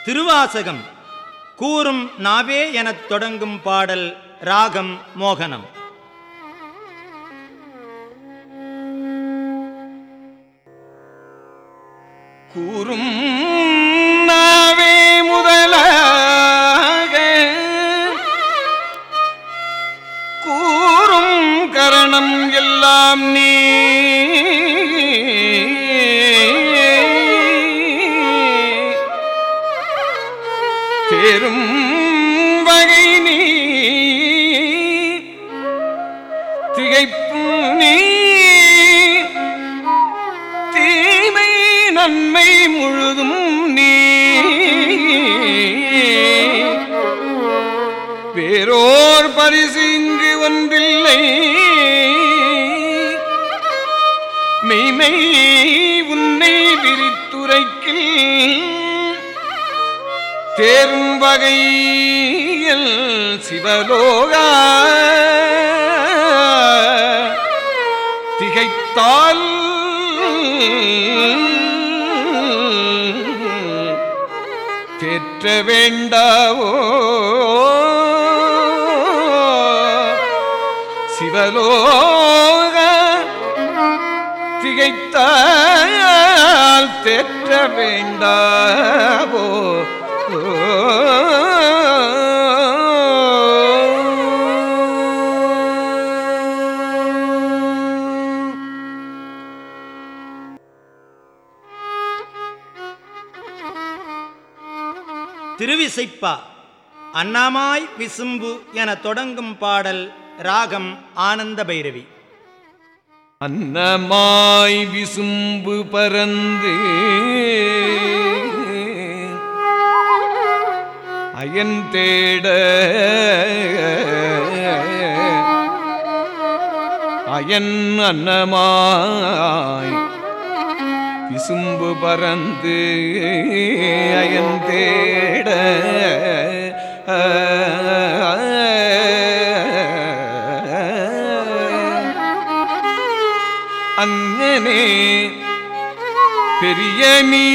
திருவாசகம் கூறும் நாவே எனத் தொடங்கும் பாடல் ராகம் மோகனம் கூறும் நாவே முதலாக கூறும் கரணம் எல்லாம் நீ தேரும் வகை நீ திகைப்பும் நீ தீமை நன்மை முழுதும் நீ வேறோர் பரிசு இங்கு ஒன்றில்லை மெய்மை உன்னை விரித்துரைக்கில் தேரும் வகையில் சிவலோகா திகைத்தால் தேற்ற வேண்டாவோ சிவலோக திகைத்தால் தேற்ற வேண்டாவோ திருவிசைப்பா அன்னமாய் விசும்பு என தொடங்கும் பாடல் ராகம் ஆனந்த பைரவி அன்னமாய் விசும்பு பறந்து அயன் தேட அயன் அன்னமாய் விசும்பு பறந்து அயன் தேட அங்கனே பெரிய நீ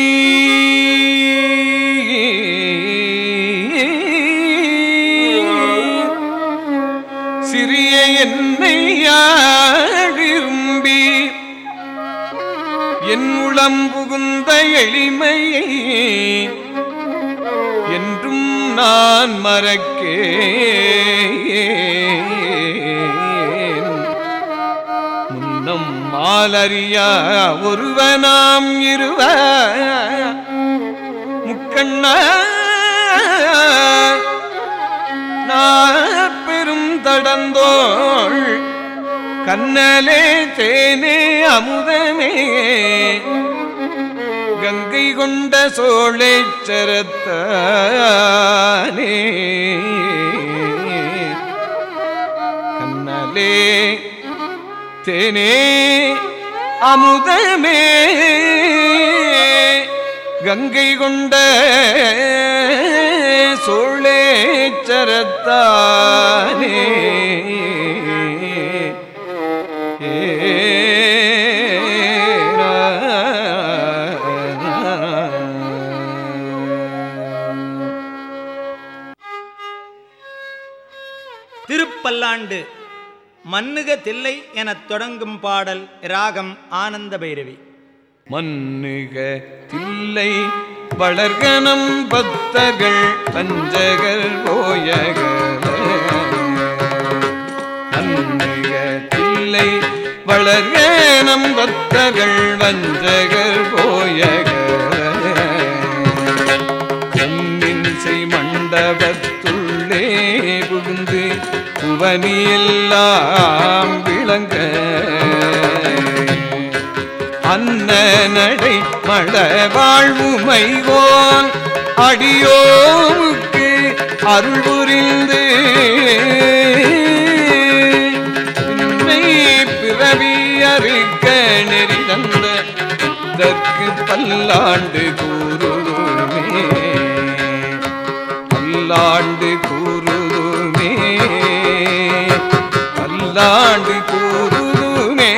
சிறிய என்னை விரும்பி என் உளம் புகுந்த எளிமையை என்றும் நான் மறக்கேன் முன்னம் மாலறியா ஒருவனாம் இருவ முக்கண்ண பெரும் தடந்தோள் கண்ணலே தேனே அமுதமே கங்கை கொண்ட சோழேச்சரத்தானே கண்ணலே தேனே அமுதமே கங்கை கொண்ட சோழேச்சரத்தானே திருப்பல்லாண்டு மன்னுக தில்லை எனத் தொடங்கும் பாடல் ராகம் ஆனந்த பைரவி மன்னுக தில்லை வளர்கணம் பக்தர்கள் பஞ்சகர் போயகல மன்னுக தில்லை வளர்கணம் பக்தர்கள் வஞ்சகர் போயகல கண்ணின்சை மண்டபத்துள்ளே புகுந்து புவனியெல்லாம் விளங்க அன்ன நடை மழ வாழ்வுமைவோன் அடியோமுக்கு அருள் புரிந்து உன்னை பிறவி அறுக்க நெறி தந்த இதற்கு பல்லாண்டு கூறுமே பல்லாண்டு கூறுதுமே பல்லாண்டு கூறுதுமே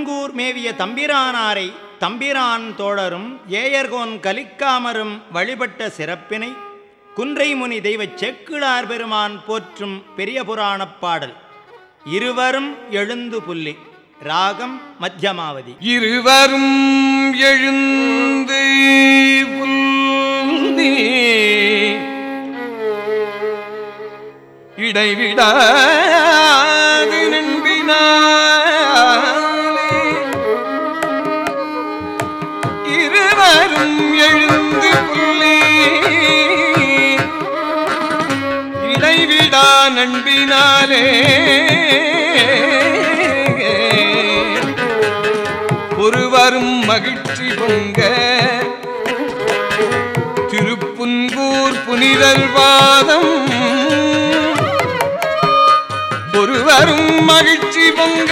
திருப்புன்கூர் மேவிய தம்பிரானாரை தம்பிரான் தோழரும் ஏயர்கோன் கலிக்காமரும் வழிபட்ட சிறப்பினை குன்றைமுனி தெய்வச் செக்கிழார் பெருமான் போற்றும் பெரிய புராணப் பாடல் இருவரும் எழுந்து புள்ளி ராகம் மத்தியமாவதி இருவரும் எழுந்து புல்தி இடைவிடாது நண்பினாலே இருவரும் எழுந்து புள்ளி இடைவிடா நண்பினாலே ஒருவரும் மகிழ்ச்சி பொங்க திருப்புன்கூர் புனிதர் வாதம் ஒருவரும் மகிழ்ச்சி பொங்க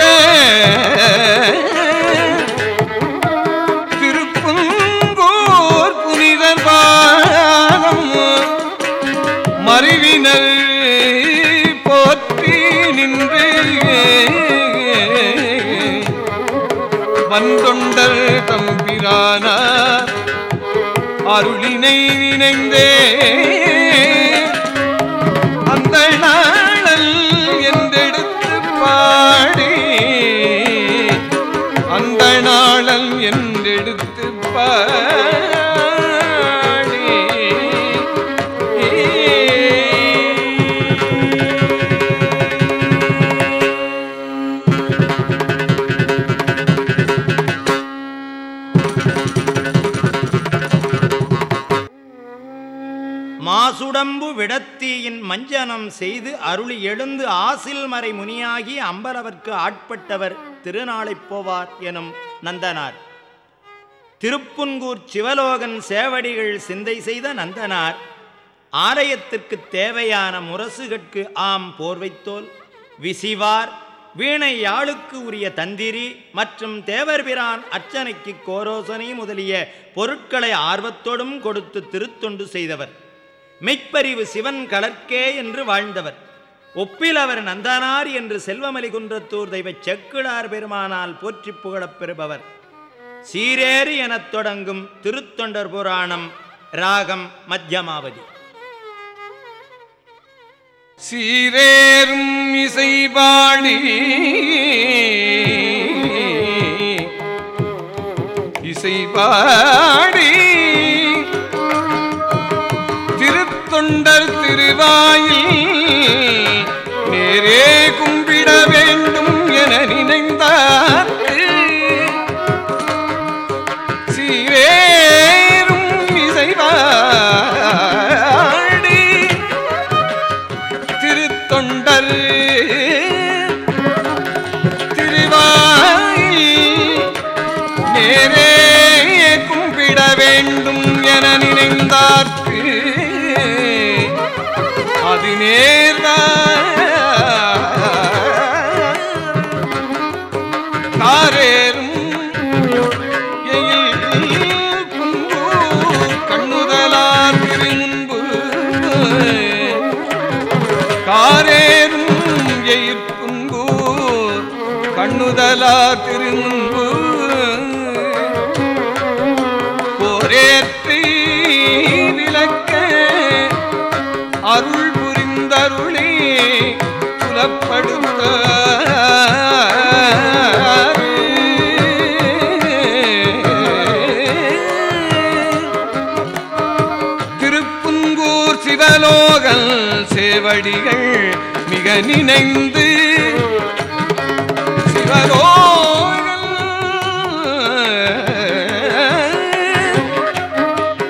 திருப்புன்கூர் புனிதர் வாதம் மறிவினர் போற்றி நின்று வந்தொண்டர் தம்பிரானார் அருளினை நினைந்தே அந்த நாளல் என்றெடுத்து பாடி அந்த நாளல் என்றெடுத்து பாடி மாசுடம்பு விடத்தீயின் மஞ்சனம் செய்து அருளி எழுந்து ஆசில் மறை முனியாகி அம்பலவர்க்கு ஆட்பட்டவர் திருநாளைப் போவார் எனும் நந்தனார் திருப்புன்கூர் சிவலோகன் சேவடிகள் சிந்தை செய்த நந்தனார் ஆலயத்திற்கு தேவையான முரசுகட்கு ஆம் போர்வைத்தோல் விசிவார் வீணை யாழுக்கு உரிய தந்திரி மற்றும் தேவர்பிரான் அர்ச்சனைக்கு கோரோசனை முதலிய பொருட்களை ஆர்வத்தோடும் கொடுத்து திருத்தொண்டு செய்தவர் மெய்ப்பறிவு சிவன் கலர்க்கே என்று வாழ்ந்தவர் ஒப்பில் அவர் நந்தனார் என்று செல்வமலி குன்றத்தூர் தெய்வ செக்கிழார் பெருமானால் போற்றி புகழப் பெறுபவர் சீரேறு எனத் தொடங்கும் திருத்தொண்டர் புராணம் ராகம் மத்தியமாவதி சீரேறும் இசைபாணி இசைபாடி திருத்தொண்டர் திருவாயில் நேரே கும்பிட வேண்டும் என நினைந்தார் சீரேறும் இசைவாடி திருத்தொண்டர் திருவாயில் நேரே கும்பிட வேண்டும் என நினைந்தார்க்கு அது நேர்தான் காரேறும் எயில் கும்பு கண்ணுதலார் திருமுன்பு காரேறும் எயிர்க்கும்பு கண்ணுதலார் திருமுன்பு போரேற்றி விளக்க அருள் புரிந்தருளே புலப்படுத்த திருப்புங்கூர் சிவலோகல் சேவடிகள் மிக நினைந்து சிவலோகல்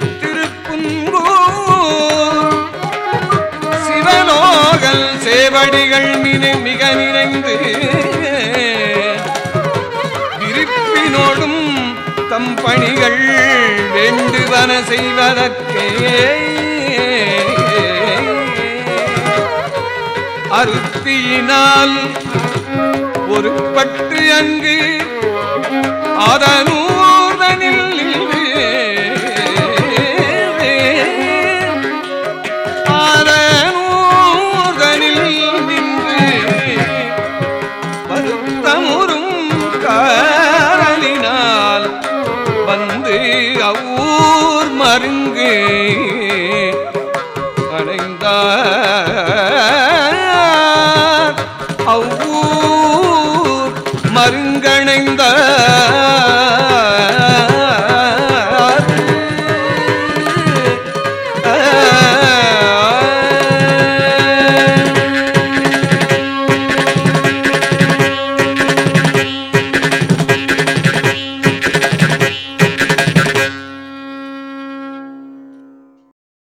திருப்புங்கூர் சிவலோகல் சேவடிகள் மிக மிக நினைந்து விருப்பினோடும் தம் பணிகள் வேண்டுவன செய்வதற்கே அருத்தியினால் ஒரு பட்டு அங்கு அதனூதனில் அதனூதனில் நின்று வருத்தமுறும் கார் அவ்வூர் மருங்கணைந்த